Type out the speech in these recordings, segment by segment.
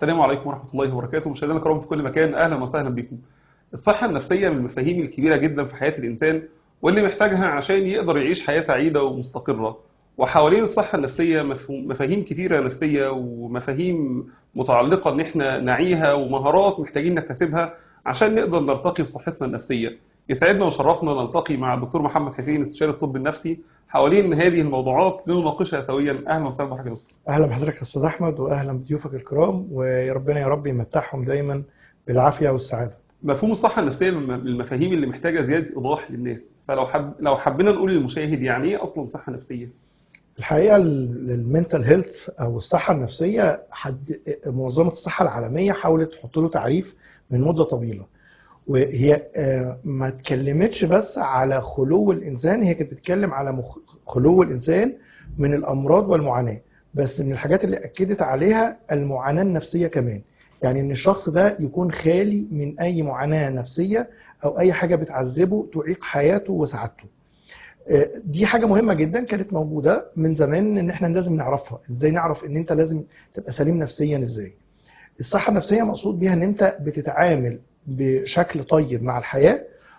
السلام عليكم ورحمة الله وبركاته مشاهدينا الكرام في كل مكان أهلا وسهلا بكم الصحة النفسية من المفاهيم الكبيرة جدا في حياة الإنسان واللي محتاجها عشان يقدر يعيش حياة سعيدة ومستقرة وحوالين الصحة النفسية مفهوم- مفاهيم كتيرة نفسية ومفاهيم متعلقة إن إحنا نعيها ومهارات محتاجين نكتسبها عشان نقدر نرتقي في صحتنا النفسية يسعدنا وشرفنا نلتقي مع الدكتور محمد حسين استشاري الطب النفسي حوالين هذه الموضوعات لنناقشها سويا أهلا وسهلا بحضرتك يا دكتور اهلا بحضرتك يا استاذ احمد واهلا بضيوفك الكرام وربنا يا رب يمتعهم دايما بالعافيه والسعاده مفهوم الصحة النفسية من المفاهيم اللي محتاجة زيادة إيضاح للناس فلو حب لو حبينا نقول للمشاهد يعني إيه أصلا صحة نفسية؟ الحقيقه المنتال هيلث او الصحه النفسيه حد منظمه الصحه العالميه حاولت تحط له تعريف من مده طويله وهي آه، ما اتكلمتش بس على خلو الانسان هي كانت بتتكلم على مخ- خلو الانسان من الامراض والمعاناه بس من الحاجات اللي اكدت عليها المعاناه النفسيه كمان يعني ان الشخص ده يكون خالي من اي معاناه نفسيه او اي حاجه بتعذبه تعيق حياته وسعادته آه، دي حاجه مهمه جدا كانت موجوده من زمان ان احنا لازم نعرفها ازاي نعرف ان انت لازم تبقى سليم نفسيا ازاي الصحه النفسيه مقصود بيها ان انت بتتعامل بشكل طيب مع الحياه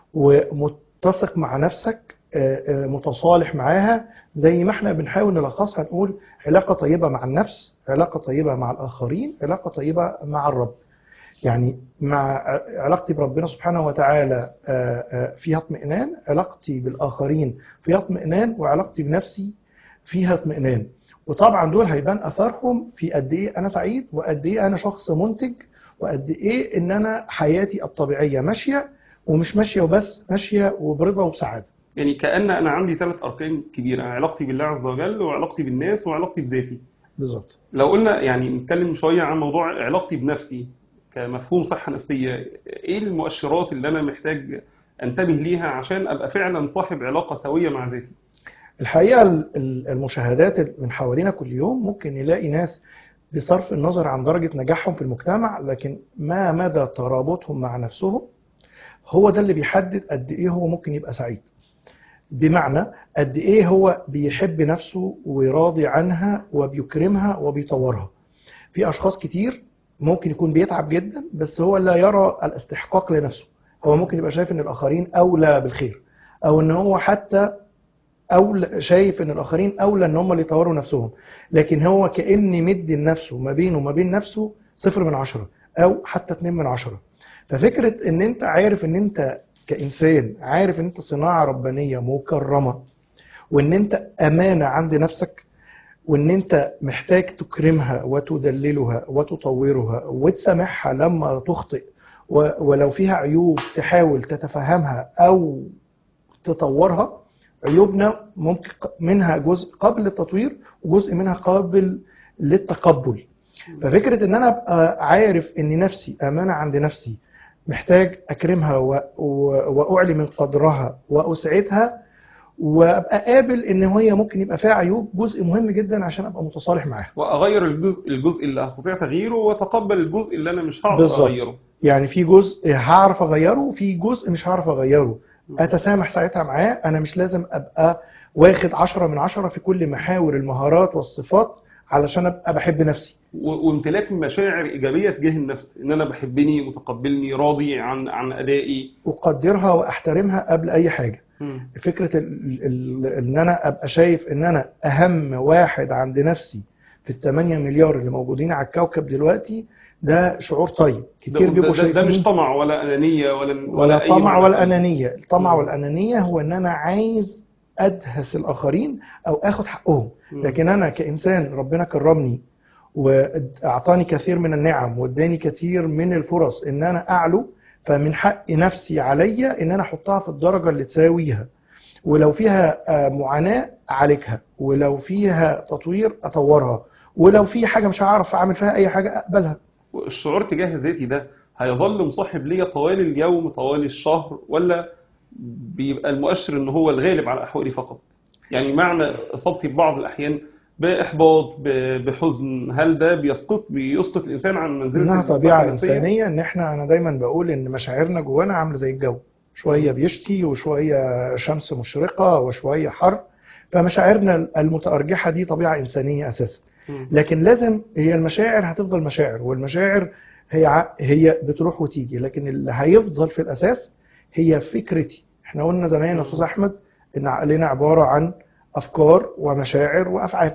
ومتسق مع نفسك آه، آه، متصالح معاها زي ما احنا بنحاول نلخصها نقول علاقه طيبه مع النفس علاقه طيبه مع الاخرين علاقه طيبه مع الرب يعني مع علاقتي بربنا سبحانه وتعالى آه، آه، فيها اطمئنان علاقتي بالآخرين فيها اطمئنان وعلاقتي بنفسي فيها اطمئنان وطبعا دول هيبان أثرهم في قد إيه أنا سعيد وقد إيه أنا شخص منتج وقد إيه إن أنا حياتي الطبيعية ماشية ومش ماشية وبس ماشية وبرضا وبسعادة يعني كأن أنا عندي ثلاث أركان كبيرة علاقتي بالله عز وجل وعلاقتي بالناس وعلاقتي بذاتي بالظبط لو قلنا يعني نتكلم شوية عن موضوع علاقتي بنفسي كمفهوم صحة نفسية إيه المؤشرات اللي أنا محتاج أنتبه ليها عشان أبقى فعلا صاحب علاقة سوية مع ذاتي؟ الحقيقة ال- ال- المشاهدات من حوالينا كل يوم ممكن نلاقي ناس بصرف النظر عن درجة نجاحهم في المجتمع لكن ما مدى ترابطهم مع نفسهم هو ده اللي بيحدد قد ايه هو ممكن يبقى سعيد بمعنى قد ايه هو بيحب نفسه وراضي عنها وبيكرمها وبيطورها في اشخاص كتير ممكن يكون بيتعب جدا بس هو لا يرى الاستحقاق لنفسه هو ممكن يبقى شايف ان الاخرين اولى بالخير او ان هو حتى أولى شايف ان الاخرين اولى ان هم اللي يطوروا نفسهم لكن هو كأن مدي لنفسه ما بينه وما بين نفسه صفر من عشرة او حتى اتنين من عشرة ففكرة ان انت عارف ان انت كإنسان عارف ان انت صناعة ربانية مكرمة وان انت امانة عند نفسك وان انت محتاج تكرمها وتدللها وتطورها وتسامحها لما تخطئ و- ولو فيها عيوب تحاول تتفهمها او تطورها عيوبنا ممكن ق- منها جزء قابل للتطوير وجزء منها قابل للتقبل ففكرة ان انا ابقى عارف ان نفسي امانة عند نفسي محتاج اكرمها و... و... واعلي من قدرها واسعدها وابقى قابل ان هي ممكن يبقى فيها عيوب جزء مهم جدا عشان ابقى متصالح معاها وأغير الجزء الجزء اللي هستطيع تغييره وأتقبل الجزء اللي أنا مش هعرف بالظبط. أغيره يعني في جزء هعرف اغيره وفي جزء مش هعرف اغيره اتسامح ساعتها معاه انا مش لازم ابقى واخد عشرة من عشرة في كل محاور المهارات والصفات علشان ابقى بحب نفسي و- وامتلاك مشاعر إيجابية تجاه النفس إن أنا بحبني متقبلني راضي عن عن أدائي اقدرها واحترمها قبل اي حاجة مم. فكرة ال- ال- ان انا ابقى شايف ان انا اهم واحد عند نفسي في الثمانية مليار اللي موجودين على الكوكب دلوقتي ده شعور طيب ده, كتير بيبقوا ده, ده, ده مش شايفين طمع ولا أنانية ولا ولا أي طمع معنى ولا تاني. أنانية الطمع مم. والأنانية هو إن أنا عايز أدهس الآخرين أو آخد حقهم مم. لكن أنا كإنسان ربنا كرمني وأعطاني كثير من النعم واداني كثير من الفرص إن أنا أعلو فمن حق نفسي عليا إن أنا أحطها في الدرجة اللي تساويها ولو فيها آه، معاناة أعالجها ولو فيها تطوير أطورها ولو في حاجة مش هعرف أعمل فيها أي حاجة أقبلها الشعور تجاه ذاتي ده هيظل مصاحب ليا طوال اليوم طوال الشهر ولا بيبقى المؤشر ان هو الغالب على احوالي فقط يعني معنى اصابتي ببعض الاحيان باحباط ب- بحزن هل ده بيسقط بيسقط الانسان عن منزله انها الصحة طبيعه النفسية؟ انسانيه ان احنا انا دايما بقول ان مشاعرنا جوانا عامله زي الجو شويه بيشتي وشويه شمس مشرقه وشويه حر فمشاعرنا المتارجحه دي طبيعه انسانيه اساسا مم. لكن لازم هي المشاعر هتفضل مشاعر والمشاعر هي ع- هي بتروح وتيجي لكن اللي هيفضل في الاساس هي فكرتي احنا قلنا زمان يا استاذ احمد ان عقلنا عباره عن افكار ومشاعر وافعال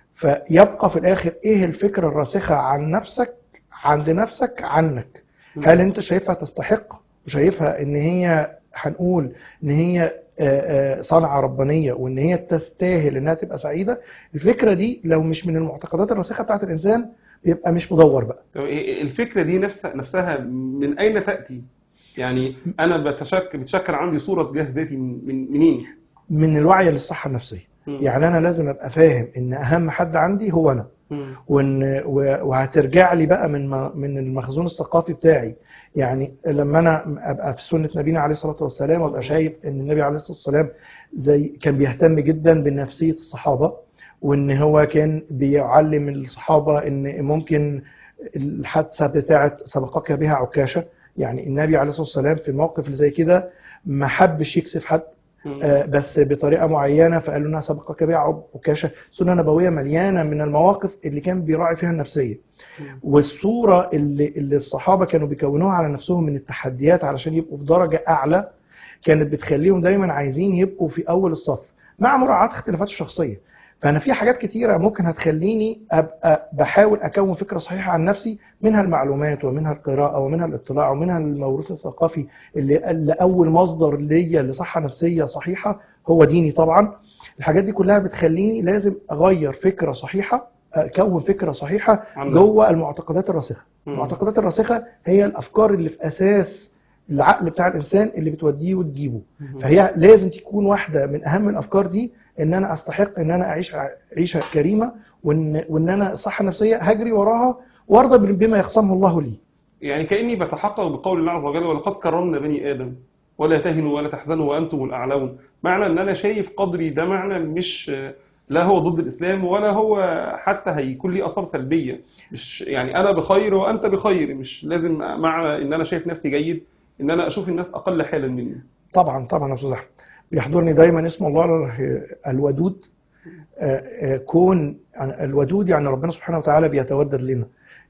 فيبقى في الاخر ايه الفكره الراسخه عن نفسك عند نفسك عنك هل انت شايفها تستحق وشايفها ان هي هنقول ان هي آه، آه، صنعة ربانية وان هي تستاهل انها تبقى سعيدة الفكرة دي لو مش من المعتقدات الراسخة بتاعت الانسان بيبقى مش مدور بقى طب إيه- الفكرة دي نفسها نفسها من أين تأتي؟ يعني أنا بتشكل بتشكل عندي صورة تجاه ذاتي من من- منين؟ من الوعي للصحة النفسية مم. يعني انا لازم ابقى فاهم ان اهم حد عندي هو انا مم. وان و- وهترجع لي بقى من ما- من المخزون الثقافي بتاعي يعني لما انا ابقى في سنه نبينا عليه الصلاه والسلام وابقى شايف ان النبي عليه الصلاه والسلام زي كان بيهتم جدا بنفسيه الصحابه وان هو كان بيعلم الصحابه ان ممكن الحادثه بتاعه سبقك بها عكاشه يعني النبي عليه الصلاه والسلام في الموقف اللي زي كده ما حبش يكسف حد مم. آه، بس بطريقه معينه فقال له انها سبقك بها عكاشه سنه نبويه مليانه من المواقف اللي كان بيراعي فيها النفسيه مم. والصوره اللي اللي الصحابه كانوا بيكونوها على نفسهم من التحديات علشان يبقوا في درجه اعلى كانت بتخليهم دايما عايزين يبقوا في اول الصف مع مراعاه اختلافات الشخصيه فانا في حاجات كتيره ممكن هتخليني ابقى بحاول اكون فكره صحيحه عن نفسي منها المعلومات ومنها القراءه ومنها الاطلاع ومنها الموروث الثقافي اللي, اللي اول مصدر ليا لصحه نفسيه صحيحه هو ديني طبعا الحاجات دي كلها بتخليني لازم اغير فكره صحيحه اكون فكره صحيحه عن جوه المعتقدات الراسخه مم. المعتقدات الراسخه هي الافكار اللي في اساس العقل بتاع الانسان اللي بتوديه وتجيبه مم. فهي لازم تكون واحده من اهم الافكار دي ان انا استحق ان انا اعيش عيشه كريمه وان وان انا الصحه النفسيه هجري وراها وارضى بما يقسمه الله لي يعني كأني بتحقق بقول الله عز وجل ولقد كرمنا بني آدم ولا تهنوا ولا تحزنوا وأنتم الأعلون معنى أن أنا شايف قدري ده معنى مش لا هو ضد الإسلام ولا هو حتى هيكون ليه آثار سلبية مش يعني أنا بخير وأنت بخير مش لازم معنى أن أنا شايف نفسي جيد أن أنا أشوف الناس أقل حالا مني طبعا طبعا يا استاذ احمد بيحضرني دايما اسم الله الودود آه، آه، كون يعني الودود يعني ربنا سبحانه وتعالى بيتودد لنا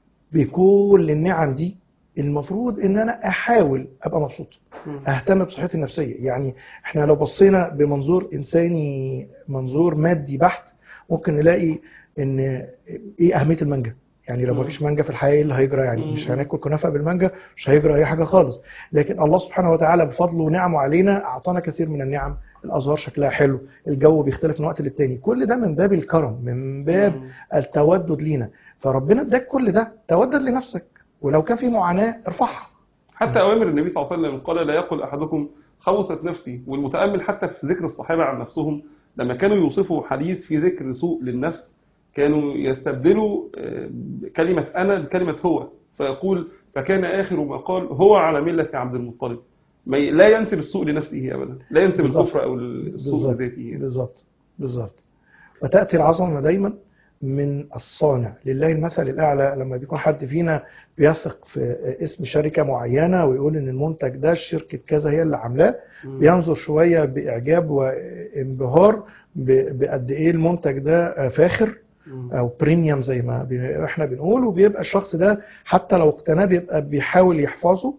بكل النعم دي المفروض ان انا احاول ابقى مبسوط اهتم بصحتي النفسيه يعني احنا لو بصينا بمنظور انساني منظور مادي بحت ممكن نلاقي ان ايه اهميه المانجا يعني لو مم. ما فيش مانجا في الحياه ايه اللي هيجرى يعني مم. مش هناكل كنافه بالمانجا مش هيجرى اي حاجه خالص لكن الله سبحانه وتعالى بفضله ونعمه علينا اعطانا كثير من النعم الازهار شكلها حلو الجو بيختلف من وقت للتاني كل ده من باب الكرم من باب مم. التودد لينا فربنا اداك كل ده تودد لنفسك ولو كان في معاناه ارفعها حتى أوامر النبي صلى الله عليه وسلم قال لا يقل أحدكم خوست نفسي والمتأمل حتى في ذكر الصحابة عن نفسهم لما كانوا يوصفوا حديث في ذكر سوء للنفس كانوا يستبدلوا آه، كلمة أنا بكلمة هو فيقول فكان آخر ما قال هو على ملة عبد المطلب ما ي- لا ينسب السوء لنفسه أبدا لا ينسب بالظبط. الكفر أو السوء بالظبط لذاته بالظبط بالظبط وتأتي العظمة دايما من الصانع لله المثل الأعلى لما بيكون حد فينا بيثق في اسم شركة معينة ويقول إن المنتج ده شركة كذا هي اللي عاملاه بينظر شوية بإعجاب وانبهار ب- بقد إيه المنتج ده فاخر او بريميوم زي ما بي- احنا بنقول وبيبقى الشخص ده حتى لو اقتناه بيبقى بيحاول يحفظه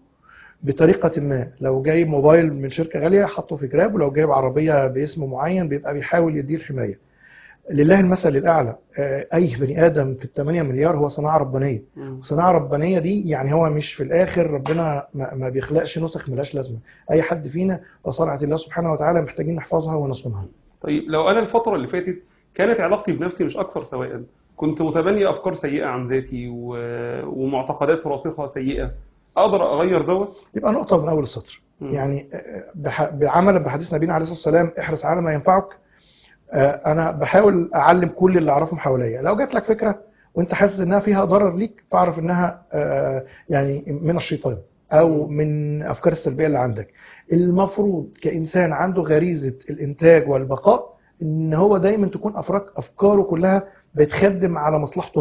بطريقة ما لو جايب موبايل من شركة غالية حطه في جراب ولو جايب عربية باسم معين بيبقى بيحاول يديه الحماية لله المثل الأعلى آه، أي بني آدم في الثمانية مليار هو صناعة ربانية صناعة ربانية دي يعني هو مش في الآخر ربنا ما ما بيخلقش نسخ ملاش لازمة أي حد فينا وصنعة الله سبحانه وتعالى محتاجين نحفظها ونصونها طيب لو أنا الفترة اللي فاتت كانت علاقتي بنفسي مش أكثر سواء كنت متبني أفكار سيئة عن ذاتي و... ومعتقدات راسخة سيئة أقدر أغير دوت يبقى نقطة من أول السطر مم. يعني بح... بعملا بحديث نبينا عليه الصلاه والسلام احرص على ما ينفعك آه، انا بحاول اعلم كل اللي اعرفهم حواليا لو جات لك فكره وانت حاسس انها فيها ضرر ليك فاعرف انها آه، يعني من الشيطان او من افكار السلبيه اللي عندك المفروض كانسان عنده غريزه الانتاج والبقاء ان هو دايما تكون افراك افكاره كلها بتخدم على مصلحته هو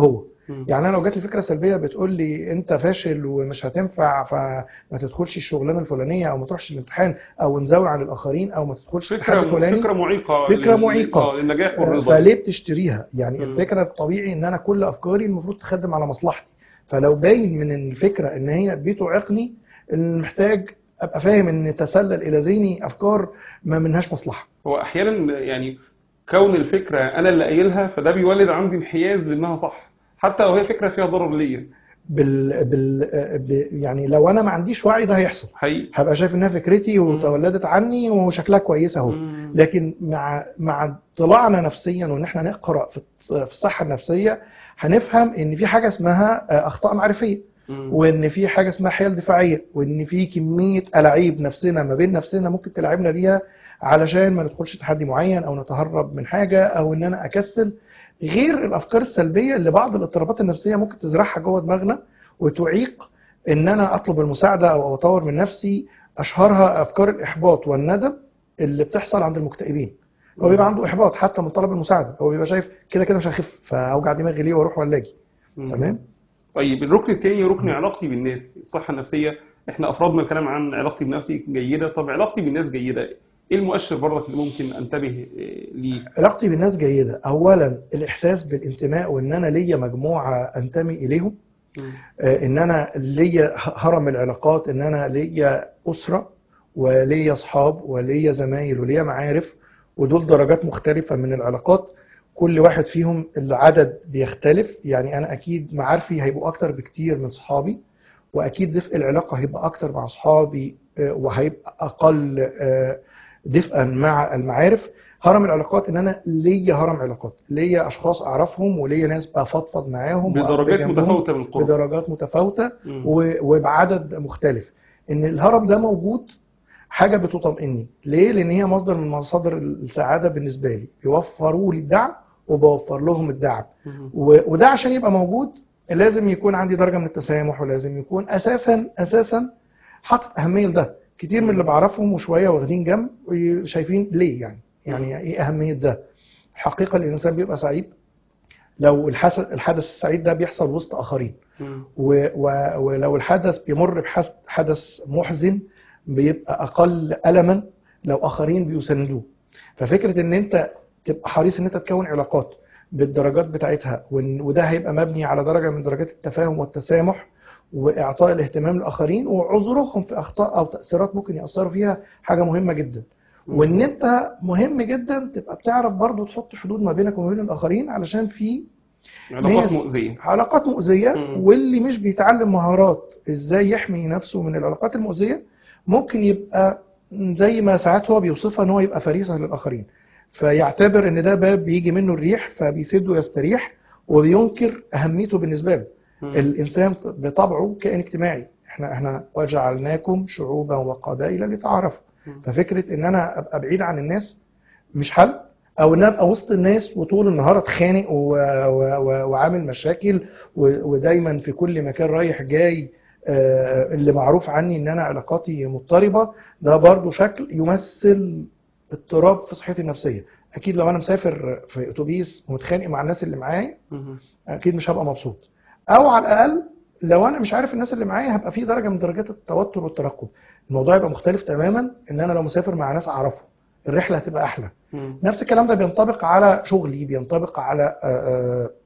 مم. يعني انا لو جات لي فكره سلبيه بتقول لي انت فاشل ومش هتنفع فما تدخلش الشغلانه الفلانيه او ما تروحش الامتحان او نزوي عن الاخرين او ما تدخلش الاتحاد فكرة الفلاني فكرة معيقة فكرة لل- معيقة. آه، للنجاح والرضا فليه بتشتريها يعني مم. الفكره الطبيعي ان انا كل افكاري المفروض تخدم على مصلحتي فلو باين من الفكره ان هي بتعيقني إن محتاج ابقى فاهم ان تسلل الى ذهني افكار ما منهاش مصلحه هو احيانا يعني كون الفكره انا اللي قايلها فده بيولد عندي انحياز لانها صح حتى لو هي فكره فيها ضرر ليا بال, بال ب- يعني لو انا ما عنديش وعي ده هيحصل حقيقي هبقى شايف انها فكرتي وتولدت عني وشكلها كويس اهو مم. لكن مع مع اطلاعنا نفسيا وان احنا نقرا في في الصحه النفسيه هنفهم ان في حاجه اسمها آه، اخطاء معرفيه مم. وان في حاجه اسمها حيل دفاعيه وان في كميه الاعيب نفسنا ما بين نفسنا ممكن تلعبنا بيها علشان ما ندخلش تحدي معين او نتهرب من حاجه او ان انا اكسل غير الافكار السلبيه اللي بعض الاضطرابات النفسيه ممكن تزرعها جوه دماغنا وتعيق ان انا اطلب المساعده او اطور من نفسي اشهرها افكار الاحباط والندم اللي بتحصل عند المكتئبين هو بيبقى عنده احباط حتى من طلب المساعده هو بيبقى شايف كده كده مش هخف فاوجع دماغي ليه واروح ولا اجي مم. تمام طيب الركن الثاني ركن علاقتي بالناس الصحه النفسيه احنا افرضنا الكلام عن علاقتي بنفسي جيده طب علاقتي بالناس جيده ايه المؤشر برضك اللي ممكن انتبه إيه، ليه علاقتي بالناس جيدة أولا الإحساس بالانتماء وإن أنا ليا مجموعة أنتمي إليهم مم. آه، إن أنا ليا هرم العلاقات إن أنا ليا أسرة وليا أصحاب وليا زمايل وليا معارف ودول درجات مختلفة من العلاقات كل واحد فيهم العدد بيختلف يعني أنا أكيد معارفي هيبقوا أكتر بكتير من صحابي وأكيد دفء العلاقة هيبقى أكتر مع صحابي آه، وهيبقى أقل آه، دفئا مع المعارف هرم العلاقات ان انا ليا هرم علاقات ليا اشخاص اعرفهم وليا ناس بفضفض معاهم وأقف بدرجات جنبهم متفاوته من القرب بدرجات متفاوته مم. و- وبعدد مختلف ان الهرم ده موجود حاجه بتطمئني ليه لان هي مصدر من مصادر السعاده بالنسبه لي بيوفروا لي الدعم وبوفر لهم الدعم مم. و- وده عشان يبقى موجود لازم يكون عندي درجه من التسامح ولازم يكون اساسا اساسا حاطط اهميه لده كتير من اللي بعرفهم وشويه واخدين جنب شايفين ليه يعني يعني ايه اهميه ده الحقيقه الانسان بيبقى سعيد لو الحس- الحدث السعيد ده بيحصل وسط اخرين مم. و- و- ولو الحدث بيمر بحدث محزن بيبقى اقل الما لو اخرين بيساندوه ففكره ان انت تبقى حريص ان انت تكون علاقات بالدرجات بتاعتها وإن- وده هيبقى مبني على درجه من درجات التفاهم والتسامح واعطاء الاهتمام للاخرين وعذرهم في اخطاء او تاثيرات ممكن ياثروا فيها حاجه مهمه جدا وان انت مهم جدا تبقى بتعرف برضو تحط حدود ما بينك وما بين الاخرين علشان في علاقات ناس- مؤذيه علاقات مؤذية مم. واللي مش بيتعلم مهارات ازاي يحمي نفسه من العلاقات المؤذية ممكن يبقى زي ما ساعات هو بيوصفها ان هو يبقى فريسة للآخرين فيعتبر ان ده باب بيجي منه الريح فبيسده يستريح وبينكر أهميته بالنسبة له مم. الإنسان بطبعه كائن اجتماعي احنا احنا وجعلناكم شعوبا وقبائل لتعارفوا مم. ففكرة ان انا ابقى بعيد عن الناس مش حل او ان أنا ابقى وسط الناس وطول النهار اتخانق و... و... و... وعامل مشاكل و... ودايما في كل مكان رايح جاي آه، اللي معروف عني ان انا علاقاتي مضطربة ده برضو شكل يمثل اضطراب في صحتي النفسية اكيد لو انا مسافر في اتوبيس ومتخانق مع الناس اللي معايا مم. اكيد مش هبقى مبسوط او على الاقل لو انا مش عارف الناس اللي معايا هبقى في درجه من درجات التوتر والترقب الموضوع يبقى مختلف تماما ان انا لو مسافر مع ناس اعرفهم الرحله هتبقى احلى مم. نفس الكلام ده بينطبق على شغلي بينطبق على آه، آه،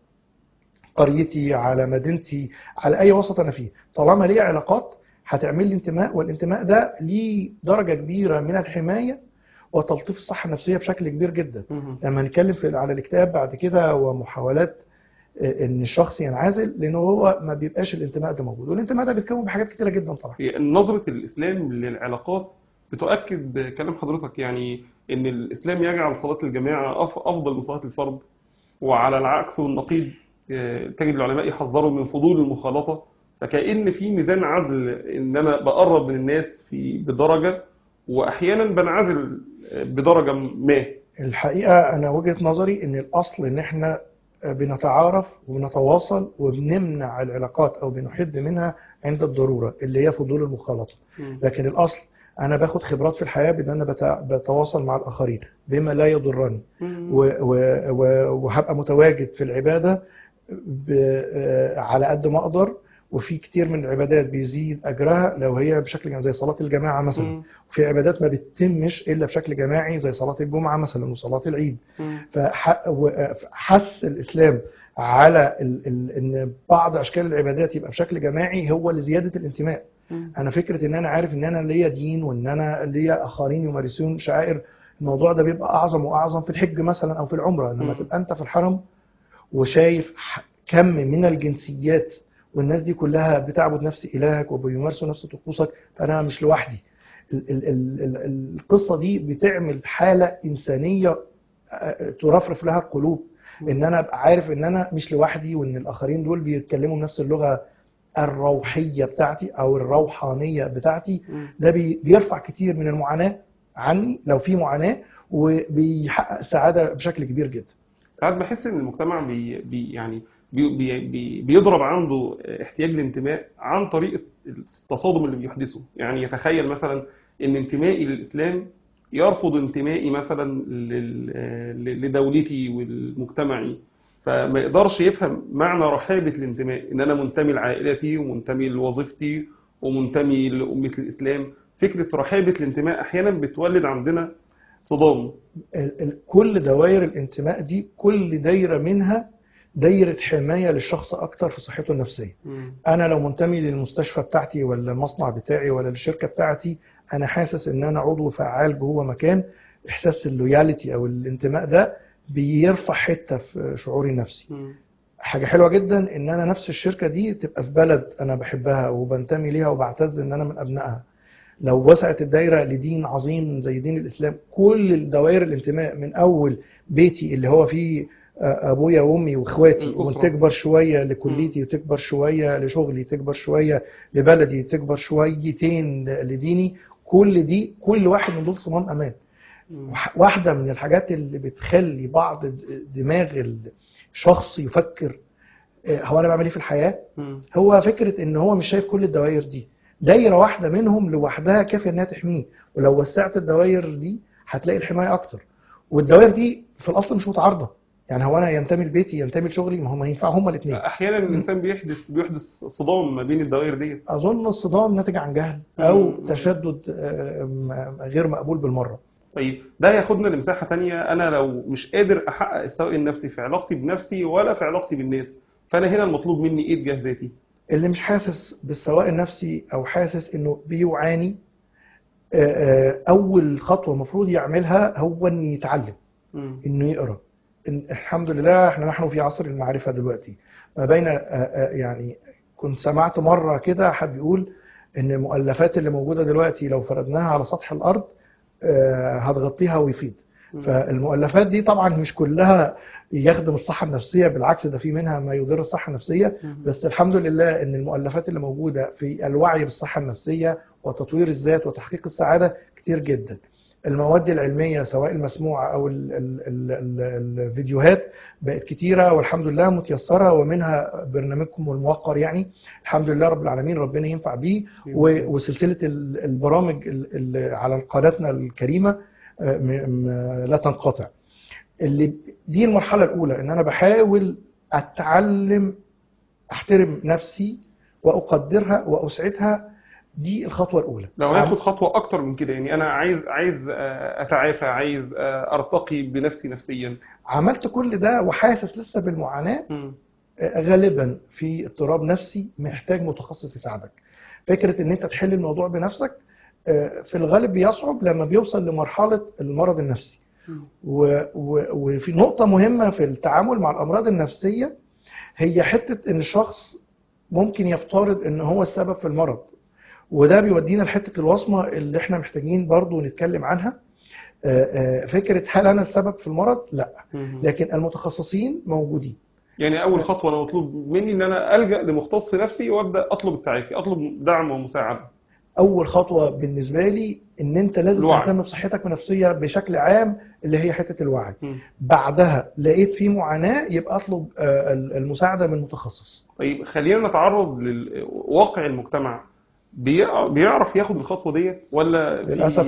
قريتي على مدينتي على اي وسط انا فيه طالما ليا علاقات هتعمل لي انتماء والانتماء ده ليه درجه كبيره من الحمايه وتلطيف الصحه النفسيه بشكل كبير جدا مم. لما نتكلم في على الاكتئاب بعد كده ومحاولات آه، ان الشخص ينعزل لانه هو ما بيبقاش الانتماء ده موجود والانتماء ده بيتكون بحاجات كتيره جدا طبعا هي نظرة الإسلام للعلاقات بتؤكد كلام حضرتك يعني إن الإسلام يجعل صلاة الجماعة أف- أفضل من صلاة الفرد وعلى العكس والنقيض آه، تجد العلماء يحذروا من فضول المخالطة فكأن في ميزان عدل إن أنا بقرب من الناس في بدرجة وأحيانا بنعزل آه، بدرجة ما الحقيقه انا وجهه نظري ان الاصل ان احنا بنتعارف وبنتواصل وبنمنع العلاقات او بنحد منها عند الضروره اللي هي فضول المخالطه لكن الاصل انا باخد خبرات في الحياه بان انا بتع- بتواصل مع الاخرين بما لا يضرني و- و- و- وهبقى متواجد في العباده ب- آه، على قد ما اقدر وفي كتير من العبادات بيزيد اجرها لو هي بشكل جماعي زي صلاه الجماعه مثلا مم. وفي عبادات ما بتتمش الا بشكل جماعي زي صلاه الجمعه مثلا وصلاه العيد مم. فحث الاسلام على ال- ال- ان بعض اشكال العبادات يبقى بشكل جماعي هو لزياده الانتماء مم. انا فكره ان انا عارف ان انا ليا دين وان انا ليا اخرين يمارسون شعائر الموضوع ده بيبقى اعظم واعظم في الحج مثلا او في العمره لما مم. تبقى انت في الحرم وشايف ح- كم من الجنسيات والناس دي كلها بتعبد نفس الهك وبيمارسوا نفس طقوسك فانا مش لوحدي ال- ال- ال- ال- القصه دي بتعمل حاله انسانيه آه، ترفرف لها القلوب ان انا ابقى عارف ان انا مش لوحدي وان الاخرين دول بيتكلموا نفس اللغه الروحيه بتاعتي او الروحانيه بتاعتي مم. ده بي- بيرفع كتير من المعاناه عني لو في معاناه وبيحقق سعاده بشكل كبير جدا ساعات بحس ان المجتمع بي بي يعني بي بي بي بيضرب عنده احتياج للانتماء عن طريق التصادم اللي بيحدثه يعني يتخيل مثلا ان انتمائي للاسلام يرفض انتمائي مثلا لل- لدولتي والمجتمعي فما يقدرش يفهم معنى رحابة الانتماء ان انا منتمي لعائلتي ومنتمي لوظيفتي ومنتمي لأمة الإسلام فكرة رحابة الانتماء أحيانا بتولد عندنا صدام ال- ال- كل دوائر الانتماء دي كل دايره منها دايره حمايه للشخص اكتر في صحته النفسيه انا لو منتمي للمستشفى بتاعتي ولا المصنع بتاعي ولا الشركه بتاعتي انا حاسس ان انا عضو فعال جوه مكان احساس اللويالتي او الانتماء ده بيرفع حته في شعوري النفسي حاجه حلوه جدا ان انا نفس الشركه دي تبقى في بلد انا بحبها وبنتمي ليها وبعتز ان انا من ابنائها لو وسعت الدايره لدين عظيم زي دين الاسلام كل الدوائر الانتماء من اول بيتي اللي هو فيه آه، ابويا وامي واخواتي الأسرة. وتكبر شويه لكليتي وتكبر شويه لشغلي تكبر شويه لبلدي تكبر شويتين لديني كل دي كل واحد من دول صمام امان وح- واحدة من الحاجات اللي بتخلي بعض د- دماغ الشخص يفكر آه، هو انا بعمل ايه في الحياة هو فكرة ان هو مش شايف كل الدوائر دي دايرة واحدة منهم لوحدها كافية انها تحميه ولو وسعت الدوائر دي هتلاقي الحماية اكتر والدوائر دي في الاصل مش متعارضة يعني هو انا ينتمي لبيتي ينتمي لشغلي ما هم ينفعوا هما الاثنين احيانا الانسان بيحدث بيحدث صدام ما بين الدوائر ديت اظن الصدام ناتج عن جهل او مم. تشدد آه، م- غير مقبول بالمرة طيب ده ياخدنا لمساحه تانية انا لو مش قادر احقق السواء النفسي في علاقتي بنفسي ولا في علاقتي بالناس فانا هنا المطلوب مني ايه تجاه ذاتي اللي مش حاسس بالسواء النفسي او حاسس انه بيعاني آه، آه، اول خطوه المفروض يعملها هو ان يتعلم انه يقرا إن الحمد لله احنا نحن في عصر المعرفه دلوقتي ما بين آه، آه، يعني كنت سمعت مره كده حد بيقول ان المؤلفات اللي موجوده دلوقتي لو فردناها على سطح الارض آه، هتغطيها ويفيد فالمؤلفات دي طبعا مش كلها يخدم الصحه النفسيه بالعكس ده في منها ما يضر الصحه النفسيه بس الحمد لله ان المؤلفات اللي موجوده في الوعي بالصحه النفسيه وتطوير الذات وتحقيق السعاده كتير جدا المواد العلميه سواء المسموعه او ال ال ال ال الفيديوهات بقت كتيره والحمد لله متيسره ومنها برنامجكم الموقر يعني الحمد لله رب العالمين ربنا ينفع بيه و- وسلسله ال- البرامج ال- ال- على قناتنا الكريمه آه، م- م- لا تنقطع اللي دي المرحله الاولى ان انا بحاول اتعلم احترم نفسي واقدرها واسعدها دي الخطوه الاولى لو هاخد خطوه اكتر من كده يعني انا عايز عايز آه، اتعافى عايز آه، ارتقي بنفسي نفسيا عملت كل ده وحاسس لسه بالمعاناه مم. آه، غالبا في اضطراب نفسي محتاج متخصص يساعدك فكره ان انت تحل الموضوع بنفسك آه، في الغالب بيصعب لما بيوصل لمرحله المرض النفسي مم. و- و- وفي نقطة مهمة في التعامل مع الأمراض النفسية هي حتة إن الشخص ممكن يفترض إن هو السبب في المرض وده بيودينا لحتة الوصمة اللي إحنا محتاجين برضو نتكلم عنها آه، آه، فكرة هل أنا السبب في المرض؟ لا مم. لكن المتخصصين موجودين يعني اول خطوه انا مطلوب مني ان انا الجا لمختص نفسي وابدا اطلب التعافي اطلب دعم ومساعده أول خطوة بالنسبة لي إن أنت لازم الوعي. تهتم بصحتك النفسية بشكل عام اللي هي حتة الوعي مم. بعدها لقيت في معاناة يبقى أطلب آه، المساعدة من متخصص طيب خلينا نتعرض لواقع المجتمع بي- بيعرف ياخد الخطوه ديت ولا في- للأسف لا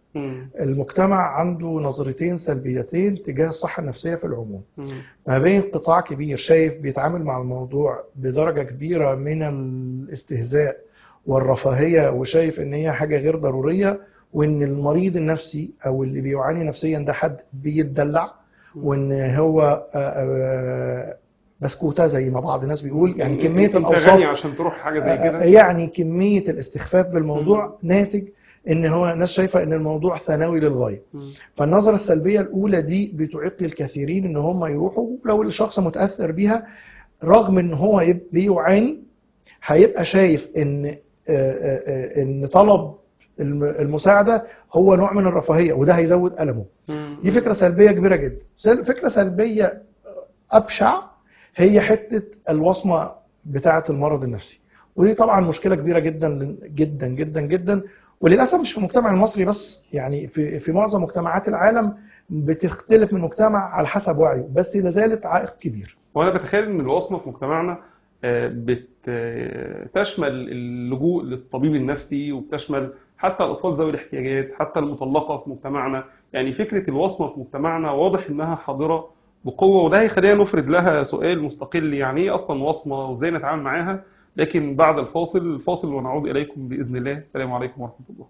مم. المجتمع عنده نظرتين سلبيتين تجاه الصحة النفسية في العموم مم. ما بين قطاع كبير شايف بيتعامل مع الموضوع بدرجة كبيرة من الاستهزاء والرفاهية وشايف ان هي حاجة غير ضرورية وان المريض النفسي او اللي بيعاني نفسيا ده حد بيتدلع وان هو آه، آه، بسكوتة زي ما بعض الناس بيقول يعني كمية انت غني الأوصاف عشان تروح حاجه زي آه، كده يعني كمية الاستخفاف بالموضوع ناتج ان هو ناس شايفة ان الموضوع ثانوي للغاية مم. فالنظرة السلبية الأولى دي بتعيق للكثيرين إن هم يروحوا لو الشخص متأثر بيها رغم إن هو يب- بيعاني هيبقى شايف إن آه، آه، آه، إن طلب الم- المساعدة هو نوع من الرفاهية وده هيزود ألمه مم. دي فكرة سلبية كبيرة جدا سل- فكرة سلبية أبشع هي حتة الوصمة بتاعة المرض النفسي ودي طبعا مشكلة كبيرة جدا جدا جدا جدا وللأسف مش في المجتمع المصري بس يعني في في معظم مجتمعات العالم بتختلف من مجتمع على حسب وعيه بس لا زالت عائق كبير وانا بتخيل ان الوصمه في مجتمعنا آه، بت- آه، تشمل اللجوء للطبيب النفسي وبتشمل حتى الاطفال ذوي الاحتياجات حتى المطلقه في مجتمعنا يعني فكره الوصمه في مجتمعنا واضح انها حاضره بقوه وده هيخلينا نفرد لها سؤال مستقل يعني ايه اصلا وصمه وازاي نتعامل معاها لكن بعد الفاصل الفاصل ونعود اليكم باذن الله السلام عليكم ورحمه الله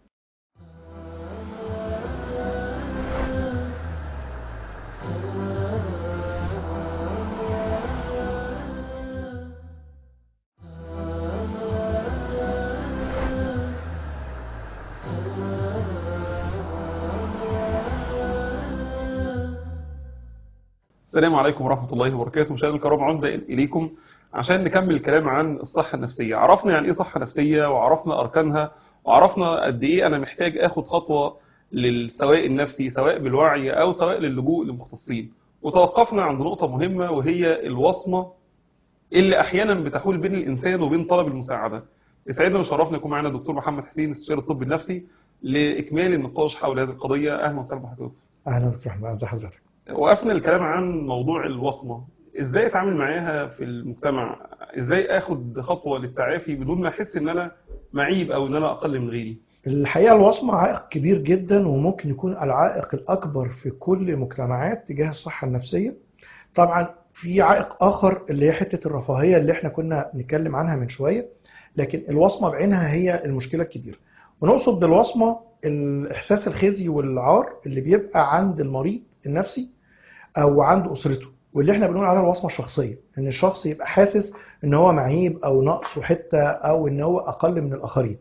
السلام عليكم ورحمة الله وبركاته مشاهدينا الكرام عودة إليكم عشان نكمل الكلام عن الصحة النفسية عرفنا يعني إيه صحة نفسية وعرفنا أركانها وعرفنا قد إيه أنا محتاج أخد خطوة للسواء النفسي سواء بالوعي أو سواء للجوء لمختصين وتوقفنا عند نقطة مهمة وهي الوصمة اللي أحيانا بتحول بين الإنسان وبين طلب المساعدة يسعدنا وشرفنا يكون معنا الدكتور محمد حسين استشاري الطب النفسي لإكمال النقاش حول هذه القضية أهلا وسهلا بحضرتك أهلا دكتور أحمد ازي حضرتك وقفنا الكلام عن موضوع الوصمة ازاي اتعامل معاها في المجتمع ازاي اخد خطوة للتعافي بدون ما احس ان انا معيب او ان انا اقل من غيري الحقيقة الوصمة عائق كبير جدا وممكن يكون العائق الأكبر في كل المجتمعات تجاه الصحة النفسية طبعا في عائق آخر اللي هي حتة الرفاهية اللي احنا كنا بنتكلم عنها من شوية لكن الوصمة بعينها هي المشكلة الكبيرة ونقصد بالوصمة الإحساس الخزي والعار اللي بيبقى عند المريض النفسي أو عند أسرته واللي احنا بنقول عليها الوصمة الشخصية ان الشخص يبقى حاسس ان هو معيب او ناقصه حتة او ان هو اقل من الاخرين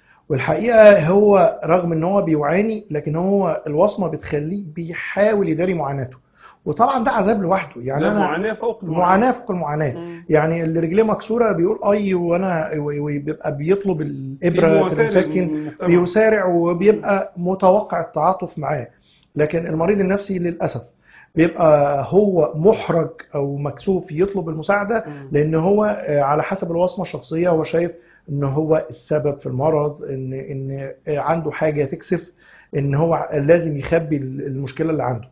والحقيقة هو رغم ان هو بيعاني لكن هو الوصمة بتخليه بيحاول يداري معاناته وطبعا ده عذاب لوحده يعني ده انا معاناة فوق معاناة فوق المعاناة مم. يعني اللي رجليه مكسورة بيقول اي وانا وبيبقى بيطلب في الابرة في مواساة المسكن للمجتمع. بيسارع وبيبقى متوقع التعاطف معاه لكن المريض النفسي للأسف بيبقى هو محرج او مكسوف يطلب المساعدة مم. لان هو آه، على حسب الوصمة الشخصية هو شايف ان هو السبب في المرض ان ان آه، عنده حاجة تكسف ان هو لازم يخبي المشكلة اللي عنده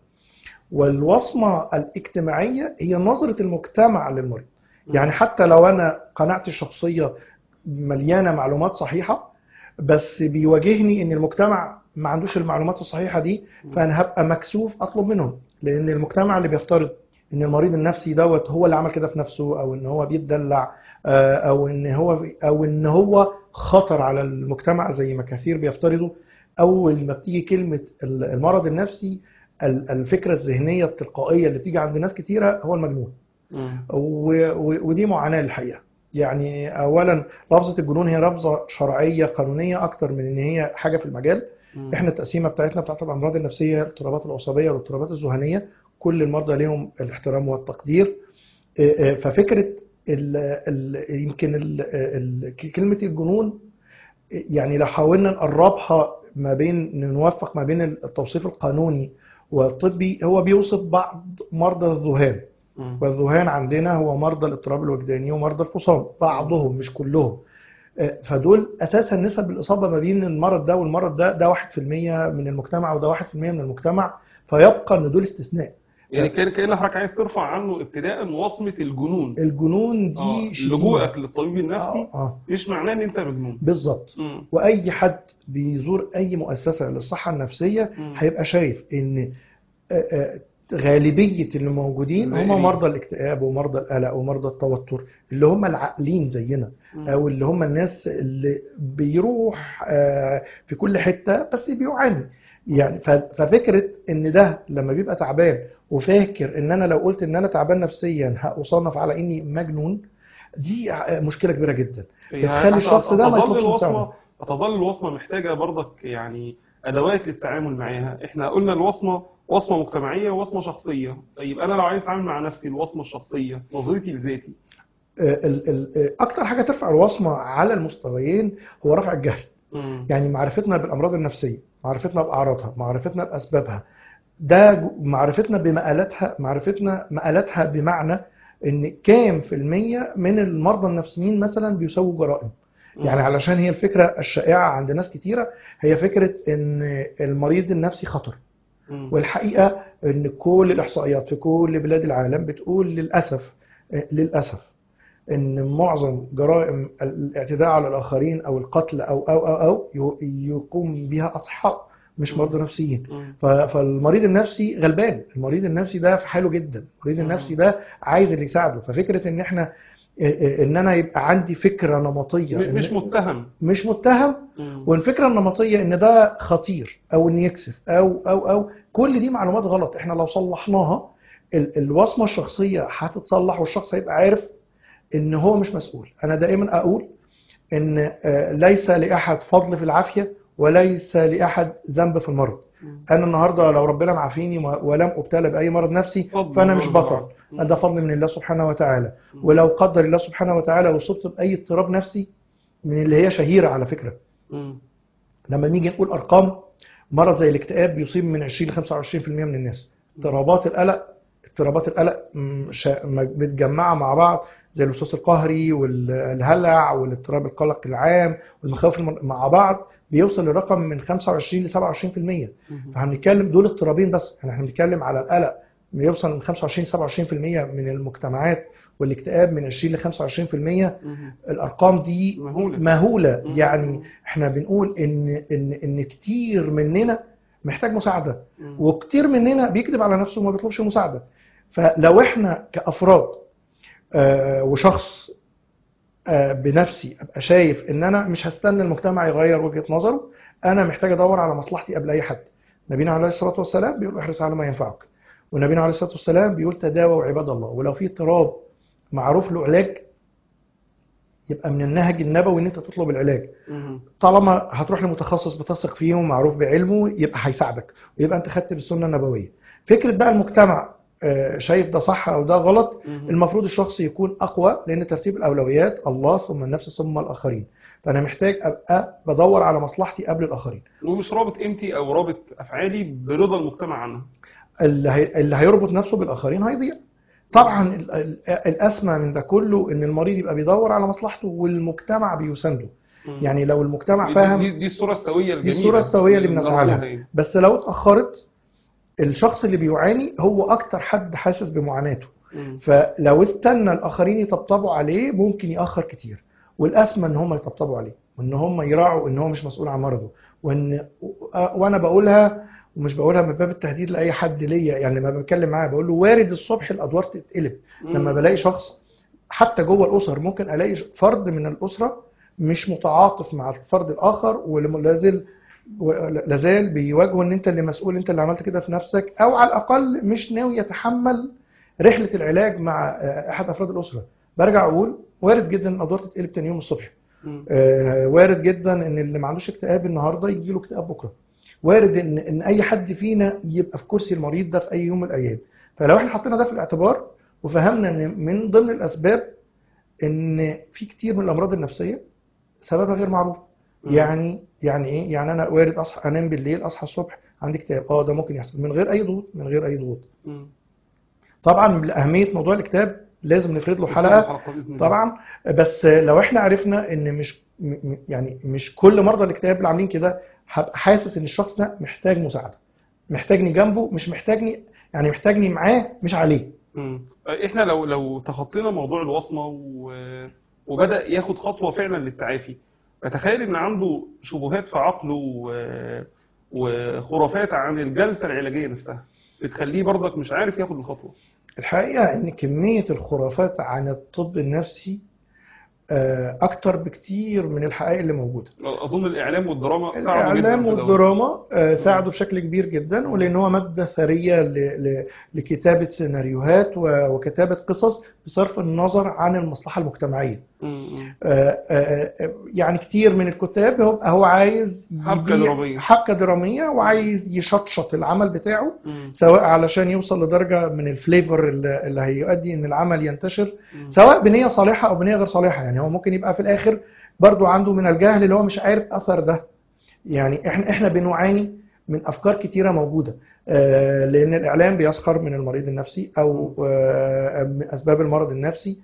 والوصمة الاجتماعية هي نظرة المجتمع للمريض يعني حتى لو انا قناعتي الشخصية مليانة معلومات صحيحة بس بيواجهني ان المجتمع ما عندوش المعلومات الصحيحة دي فانا هبقى مكسوف اطلب منهم لان المجتمع اللي بيفترض ان المريض النفسي دوت هو اللي عمل كده في نفسه او ان هو بيتدلع آه، او ان هو او ان هو خطر على المجتمع زي ما كثير بيفترضوا اول ما بتيجي كلمة المرض النفسي ال- الفكرة الذهنية التلقائية اللي بتيجي عند ناس كتيرة هو المجنون مم. و- و- ودي معاناة الحقيقة يعني أولا لفظة الجنون هي لفظة شرعية قانونية أكتر من إن هي حاجة في المجال مم. إحنا التقسيمة بتاعتنا بتاعت الأمراض النفسية الاضطرابات العصبية والاضطرابات الذهنية كل المرضى ليهم الاحترام والتقدير إيه إيه، ففكرة ال ال يمكن ال ال كلمة الجنون يعني لو حاولنا نقربها ما بين نوفق ما بين التوصيف القانوني والطبي هو بيوصف بعض مرضى الذهان مم. والذهان عندنا هو مرضى الاضطراب الوجداني ومرضى الفصام بعضهم مش كلهم آه، فدول اساسا نسب الاصابه ما بين المرض ده والمرض ده ده 1% من المجتمع وده 1% من المجتمع فيبقى ان دول استثناء يعني كان كأن حضرتك عايز ترفع عنه ابتداء وصمة الجنون الجنون اه دي شديدة. لجوءك للطبيب النفسي اه اه مش معناه ان انت مجنون بالظبط مم. واي حد بيزور اي مؤسسه للصحه النفسيه مم. هيبقى شايف ان آه، آه، غالبيه اللي موجودين هم زائرين. مرضى الاكتئاب ومرضى القلق ومرضى التوتر اللي هم العاقلين زينا مم. او اللي هم الناس اللي بيروح آه، في كل حته بس بيعاني يعني ف- ففكره ان ده لما بيبقى تعبان وفاكر ان انا لو قلت ان انا تعبان نفسيا هاصنف على اني مجنون دي آه، مشكله كبيره جدا هي بتخلي هت- الشخص ده ما هتظل يطلبش الوصمة مساعدة. هتظل الوصمة محتاجة برضك يعني أدوات للتعامل معاها احنا قلنا الوصمة وصمة مجتمعية ووصمة شخصية طيب أنا لو عايز أتعامل مع نفسي الوصمة الشخصية نظرتي لذاتي ال- ال- اكتر حاجه ترفع الوصمه على المستويين هو رفع الجهل مم. يعني معرفتنا بالامراض النفسيه معرفتنا باعراضها معرفتنا باسبابها ده جو- معرفتنا بمقالاتها معرفتنا مقالاتها بمعنى ان كام في المية من المرضى النفسيين مثلا بيسووا جرائم يعني علشان هي الفكرة الشائعة عند ناس كتيرة هي فكرة ان المريض النفسي خطر مم. والحقيقة ان كل الاحصائيات في كل بلاد العالم بتقول للأسف للأسف ان معظم جرائم الاعتداء على الاخرين او القتل او او او او ي- يقوم بها اصحاء مش مرضى نفسيين مم. ف- فالمريض النفسي غلبان المريض النفسي ده في حاله جدا المريض مم. النفسي ده عايز اللي يساعده ففكرة ان احنا ان انا يبقى عندي فكرة نمطية م- مش إن- متهم مش متهم مم. والفكره النمطيه ان ده خطير او ان يكسف او او او كل دي معلومات غلط احنا لو صلحناها ال- الوصمه الشخصيه هتتصلح والشخص هيبقى عارف ان هو مش مسؤول انا دائما اقول ان آه، ليس لاحد فضل في العافيه وليس لاحد ذنب في المرض مم. انا النهارده لو ربنا معافيني و- ولم ابتلى باي مرض نفسي فضل فانا مش الله. بطل مم. ده فضل من الله سبحانه وتعالى مم. ولو قدر الله سبحانه وتعالى وصبت باي اضطراب نفسي من اللي هي شهيره على فكره مم. لما نيجي نقول ارقام مرض زي الاكتئاب بيصيب من 20 ل 25% من الناس اضطرابات القلق اضطرابات القلق م- شا- م- متجمعه مع بعض زي الوسواس القهري والهلع والاضطراب القلق العام والمخاوف الم- مع بعض بيوصل لرقم من 25 ل 27% مم. فهنتكلم دول اضطرابين بس يعني احنا بنتكلم على القلق بيوصل من 25 27% من المجتمعات والاكتئاب من 20 ل 25% مم. الارقام دي مهولة مهوله مم. يعني احنا بنقول ان ان ان كتير مننا محتاج مساعده مم. وكتير مننا بيكذب على نفسه وما بيطلبش مساعده فلو احنا كافراد آه، وشخص آه، بنفسي ابقى شايف ان انا مش هستنى المجتمع يغير وجهه نظره انا محتاج ادور على مصلحتي قبل اي حد نبينا عليه الصلاه والسلام بيقول احرص على ما ينفعك ونبينا عليه الصلاه والسلام بيقول تداووا عباد الله ولو في اضطراب معروف له علاج يبقى من النهج النبوي ان انت تطلب العلاج مم. طالما هتروح لمتخصص بتثق فيه ومعروف بعلمه يبقى هيساعدك ويبقى انت خدت بالسنه النبويه فكره بقى المجتمع آه، شايف ده صح او ده غلط مم. المفروض الشخص يكون اقوى لان ترتيب الاولويات الله ثم النفس ثم الاخرين فانا محتاج ابقى بدور على مصلحتي قبل الاخرين ومش رابط قيمتي او رابط افعالي برضا المجتمع عنها اللي, هي... اللي هيربط نفسه بالاخرين هيضيع طبعا ال- ال- الاسمى من ده كله ان المريض يبقى بيدور على مصلحته والمجتمع بيسانده مم. يعني لو المجتمع دي- فاهم دي, دي الصورة السوية الجميلة الصورة السوية اللي بنسعى لها. بنرجوها يعني. بس لو اتأخرت الشخص اللي بيعاني هو أكتر حد حاسس بمعاناته مم. فلو استنى الآخرين يطبطبوا عليه ممكن يأخر كتير والأسمى إن هم يطبطبوا عليه وإن هم يراعوا إن هو مش مسؤول عن مرضه وإن وأنا بقولها ومش بقولها من باب التهديد لأي حد ليا يعني لما بتكلم معاه بقول له وارد الصبح الأدوار تتقلب لما مم. بلاقي شخص حتى جوه الاسر ممكن الاقي فرد من الاسره مش متعاطف مع الفرد الاخر ولازال لازال بيواجهه ان انت اللي مسؤول انت اللي عملت كده في نفسك او على الاقل مش ناوي يتحمل رحله العلاج مع آه، احد افراد الاسره برجع اقول وارد جدا ان الادوار تتقلب تاني يوم الصبح مم. آه، وارد جدا ان اللي ما عندوش اكتئاب النهارده يجي له اكتئاب بكره وارد ان ان اي حد فينا يبقى في كرسي المريض ده في اي يوم من الايام فلو احنا حطينا ده في الاعتبار وفهمنا ان من ضمن الاسباب ان في كتير من الامراض النفسيه سببها غير معروف مم. يعني يعني ايه يعني انا وارد اصحى انام بالليل اصحى الصبح عندي اكتئاب اه ده ممكن يحصل من غير اي ضغوط من غير اي ضغوط مم. طبعا لاهميه موضوع الاكتئاب لازم نفرد له حلقه حلقة بإذن الله. طبعا بس لو احنا عرفنا ان مش م- م- يعني مش كل مرضى الاكتئاب اللي عاملين كده هبقى حاسس ان الشخص ده محتاج مساعده محتاجني جنبه مش محتاجني يعني محتاجني معاه مش عليه مم. احنا لو لو تخطينا موضوع الوصمه و... وبدا ياخد خطوه فعلا للتعافي اتخيل ان عنده شبهات في عقله و... وخرافات عن الجلسه العلاجيه نفسها بتخليه برضك مش عارف ياخد الخطوه الحقيقة ان كمية الخرافات عن الطب النفسي آه، اكتر بكتير من الحقائق اللي موجودة اظن الاعلام والدراما ساعدوا جدا الاعلام في ده. والدراما آه، ساعدوا بشكل كبير جدا ولان هو ماده ثريه ل- ل- لكتابه سيناريوهات و- وكتابه قصص بصرف النظر عن المصلحه المجتمعيه مم. آه، آه، آه، يعني كتير من الكتاب هو هو عايز حبكة يبيع درامية. حبكه دراميه وعايز يشطشط العمل بتاعه مم. سواء علشان يوصل لدرجه من الفليفر اللي اللي هيؤدي ان العمل ينتشر مم. سواء بنيه صالحه او بنيه غير صالحه يعني هو ممكن يبقى في الاخر برضو عنده من الجهل اللي هو مش عارف اثر ده يعني احنا احنا بنعاني من افكار كتيره موجوده آه، لان الاعلام بيسخر من المريض النفسي او آه، من اسباب المرض النفسي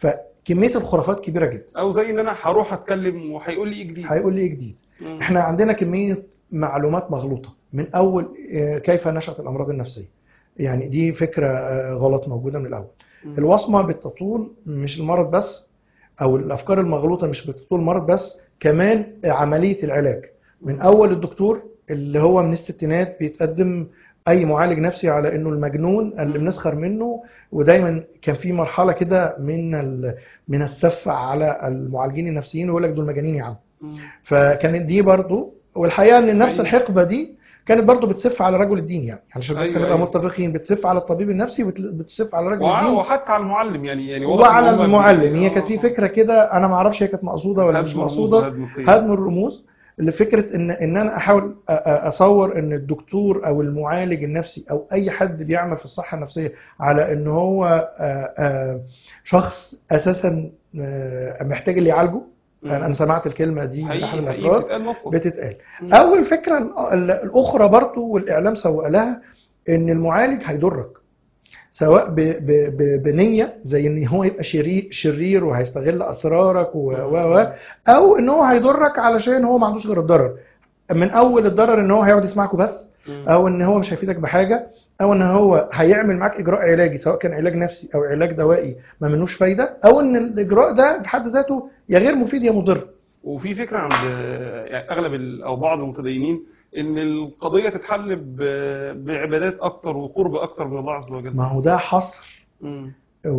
فكميه الخرافات كبيره جدا او زي ان انا هروح اتكلم وهيقول لي ايه جديد هيقول لي ايه جديد مم. احنا عندنا كميه معلومات مغلوطه من اول آه، كيف نشأت الامراض النفسيه يعني دي فكره آه، غلط موجوده من الاول مم. الوصمه بتطول مش المرض بس او الافكار المغلوطه مش بتطول المرض بس كمان عمليه العلاج من اول الدكتور اللي هو من الستينات بيتقدم اي معالج نفسي على انه المجنون اللي بنسخر منه ودايما كان في مرحله كده من ال- من السف على المعالجين النفسيين ويقول لك دول مجانين يا عم مم. فكانت دي برضو والحقيقه ان نفس أيوة. الحقبه دي كانت برضو بتسف على رجل الدين يعني عشان بس أيوة، نبقى أيوة. متفقين بتسف على الطبيب النفسي وبتسف على رجل وع- الدين وحتى على المعلم يعني يعني واضح وعلى إن هم المعلم بي- هي كانت في آه. فكره كده انا ما اعرفش هي كانت مقصوده ولا مش هدم رموز مقصوده وهدم قيم. هدم الرموز لفكره ان ان انا احاول أ- أ- اصور ان الدكتور او المعالج النفسي او اي حد بيعمل في الصحه النفسيه على ان هو آه، آه، شخص اساسا آه، محتاج اللي يعالجه مم. انا سمعت الكلمه دي من حقيقي- احد حقيقي الافراد بتتقال نصا. بتتقال مم. اول فكره ال- ال- الاخرى برضو والاعلام سوق لها ان المعالج هيضرك سواء ب ب ب بنيه زي ان هو يبقى شرير شرير وهيستغل اسرارك و و و او ان هو هيضرك علشان هو ما عندوش غير الضرر من اول الضرر ان هو هيقعد يسمعكوا بس مم. او ان هو مش هيفيدك بحاجه او ان هو هيعمل معاك اجراء علاجي سواء كان علاج نفسي او علاج دوائي ما منوش فايده او ان الاجراء ده بحد ذاته يا غير مفيد يا مضر وفي فكره عند يعني اغلب ال- او بعض المتدينين ان القضيه تتحل ب- بعبادات اكتر وقرب اكتر من الله عز وجل ما هو ده حصر مم.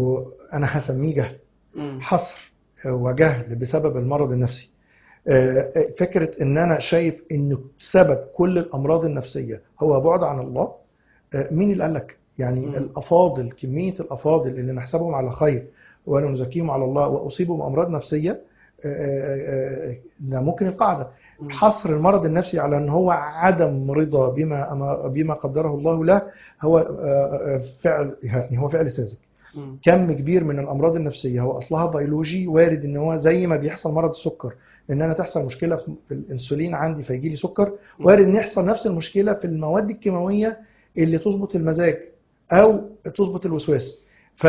وانا هسميه جهل مم. حصر وجهل بسبب المرض النفسي آه، آه، فكرة ان انا شايف ان سبب كل الامراض النفسية هو بعد عن الله آه، مين اللي قال لك يعني مم. الافاضل كمية الافاضل اللي نحسبهم على خير ولا نزكيهم على الله واصيبوا بامراض نفسية آه، آه، آه، ده ممكن القاعدة مم. حصر المرض النفسي على ان هو عدم رضا بما أما- بما قدره الله له هو آه، آه، فعل يعني هو فعل ساذج مم. كم كبير من الامراض النفسيه هو اصلها بيولوجي وارد ان هو زي ما بيحصل مرض السكر ان انا تحصل مشكله في في الانسولين عندي فيجي لي سكر وارد ان يحصل نفس المشكله في المواد الكيماويه اللي تظبط المزاج او تظبط الوسواس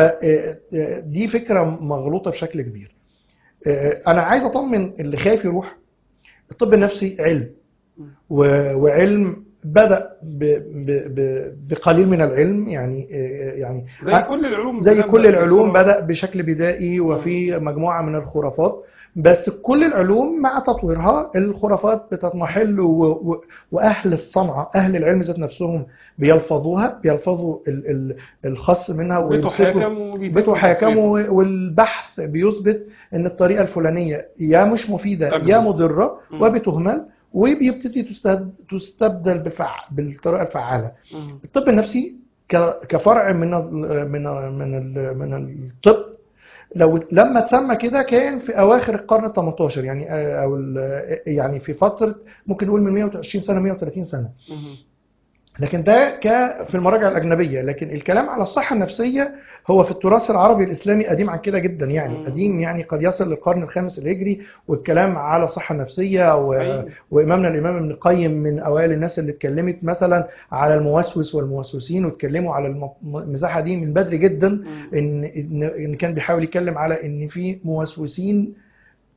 فدي فكره مغلوطه بشكل كبير آه، انا عايز اطمن اللي خايف يروح الطب النفسي علم و- وعلم بدأ ب- ب- ب- بقليل من العلم يعني آه، يعني زي كل العلوم زي الكلام كل ده. العلوم بدأ بشكل بدائي وفي مجموعة من الخرافات بس كل العلوم مع تطويرها الخرافات بتضمحل و... و... وأهل الصنعة أهل العلم ذات نفسهم بيلفظوها بيلفظوا ال... ال... الخاص منها ويمسكوا بتحاكم وبيتم بتحاكموا والبحث بيثبت ان الطريقه الفلانيه يا مش مفيده أبداً. يا مضره مم. وبتهمل وبيبتدي تستد- تستبدل بفع... بالطريقه الفعاله مم. الطب النفسي ك- كفرع من ال من ال من ال من الطب لو لما اتسمى كده كان في اواخر القرن ال 18 يعني آه، او ال- يعني في فتره ممكن نقول من 120 سنه 130 سنه مم. لكن ده ك في المراجع الأجنبية لكن الكلام على الصحة النفسية هو في التراث العربي الإسلامي قديم عن كده جدا يعني مم. قديم يعني قد يصل للقرن الخامس الهجري والكلام على الصحة النفسية و... أيوة. وإمامنا الإمام ابن القيم من أوائل الناس اللي اتكلمت مثلا على الموسوس والموسوسين واتكلموا على الم- المساحة دي من بدري جدا مم. إن إن إن كان بيحاول يتكلم على إن في موسوسين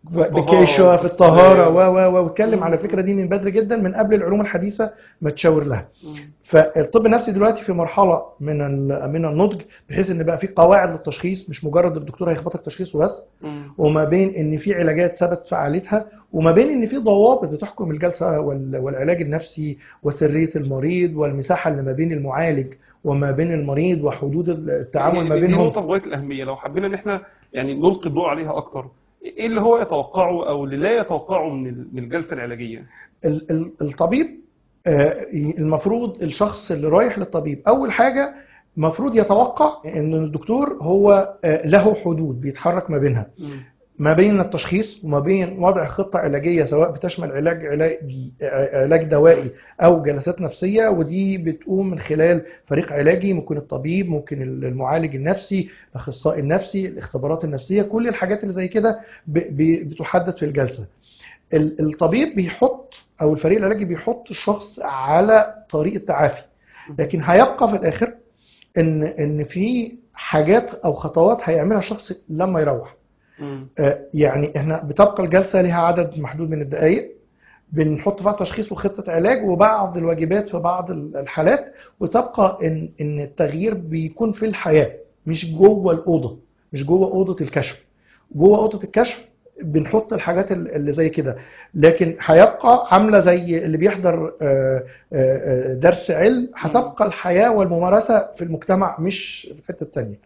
بكيشة في الطهارة الصلاة. و و و واتكلم مم. على الفكرة دي من بدري جدا من قبل العلوم الحديثة ما تشاور لها مم. فالطب النفسي دلوقتي في مرحلة من ال- من النضج بحيث ان بقى في قواعد للتشخيص مش مجرد الدكتور هيخبطك تشخيص وبس مم. وما بين ان في علاجات ثبت فعاليتها وما بين ان في ضوابط بتحكم الجلسه وال- والعلاج النفسي وسريه المريض والمساحه اللي ما بين المعالج وما بين المريض وحدود التعامل يعني ما دي بينهم نقطة في غاية الأهمية لو حبينا إن إحنا يعني نلقي الضوء عليها أكتر إيه اللي هو يتوقعه أو اللي لا يتوقعه من ال- من الجلسة العلاجية؟ ال- ال- الطبيب آه، المفروض الشخص اللي رايح للطبيب اول حاجه المفروض يتوقع ان الدكتور هو آه، له حدود بيتحرك ما بينها مم. ما بين التشخيص وما بين وضع خطة علاجية سواء بتشمل علاج علاجي علاج دوائي أو جلسات نفسية ودي بتقوم من خلال فريق علاجي ممكن الطبيب ممكن المعالج النفسي الأخصائي النفسي الاختبارات النفسية كل الحاجات اللي زي كده ب- ب- بتحدد في الجلسة ال- الطبيب بيحط أو الفريق العلاجي بيحط الشخص على طريق التعافي لكن هيبقى في الآخر إن إن في حاجات أو خطوات هيعملها الشخص لما يروح مم. آه، يعني احنا بتبقى الجلسه لها عدد محدود من الدقائق بنحط فيها تشخيص وخطه علاج وبعض الواجبات في بعض الحالات وتبقى ان ان التغيير بيكون في الحياه مش جوه الاوضه مش جوه اوضه الكشف جوه اوضه الكشف بنحط الحاجات ال- اللي زي كده لكن هيبقى عامله زي اللي بيحضر آه، آه، آه، درس علم هتبقى الحياه والممارسه في المجتمع مش في الحته الثانيه